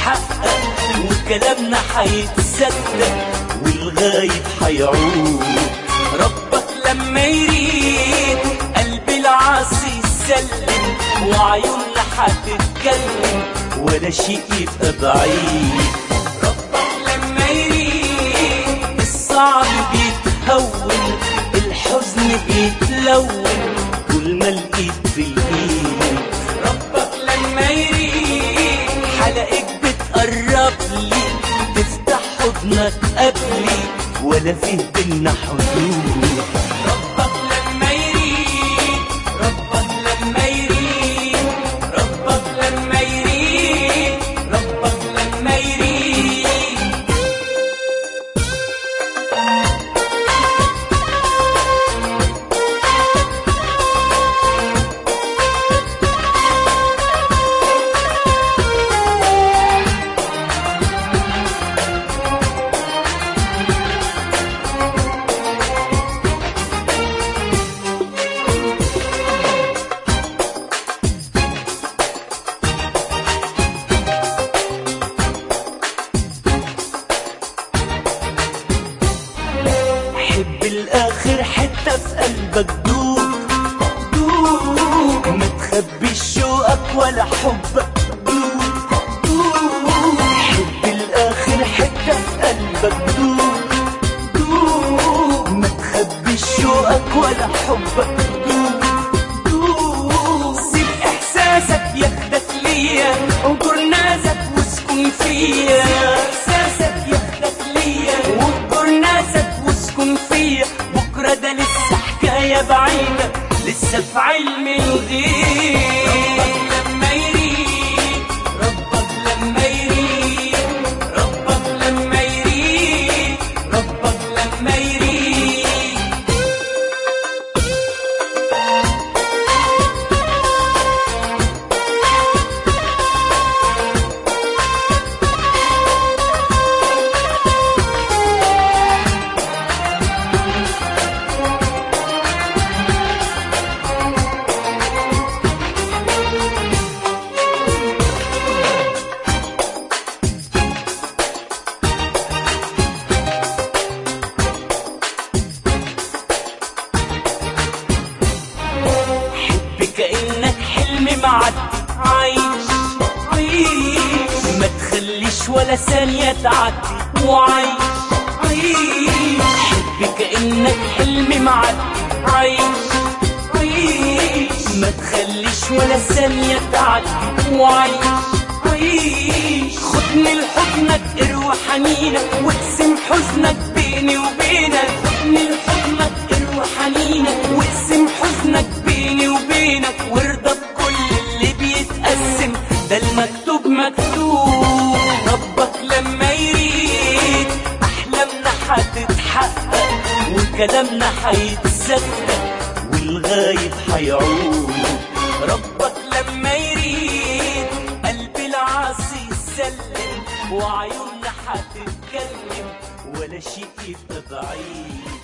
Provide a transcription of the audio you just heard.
يتحقق وكلامنا هيتصدق والغايب هيعود ربك لما يريد قلب العاصي يسلم وعيوننا هتتكلم ولا شيء يبقى بعيد ربك لما يريد الصعب بيتهون الحزن بيتلون طول ما الايد في الايد ربك لما يريد حلقك بتقرب لي تفتح حضنك قبلي ولا فيه بينا حدود ربك لما يريد ربك لما يريد ربك لما يريد ربك لما يريد حب الاخر حتة في قلبك دوب دوب ما تخبيش شوقك ولا حبك دوب دوب حب الاخر حتة في قلبك دوب دوب ما تخبيش شوقك ولا حبك دوب دوب سيب احساسك ياخدك ليا انظر نازك واسكن فيا احساسك ياخدك ليا وانظر نازك واسكن فيا بكره ده لسه حكايه بعيده لسه في علم الغيب ربك لما يريد ربك لما يريد ربك لما يريد ربك لما يريد حب كأنك حلم معدي عايش عايش ما تخليش ولا ثانية تعدي وعايش عايش حب كأنك حلم معدي عايش عايش ما تخليش ولا ثانية تعدي وعايش عايش خدني لحضنك اروى حنينك واقسم حزنك بيني وبينك خدني لحضنك اروى حنينك واقسم حزنك بيني وبينك وارضى بكل اللي بيتقسم ده المكتوب مكتوب ربك لما يريد احلامنا هتتحقق وكلامنا هيتصدق والغايب هيعود ربك لما يريد قلب العاصي يسلم وعيوننا هتتكلم ولا شيء يبقى بعيد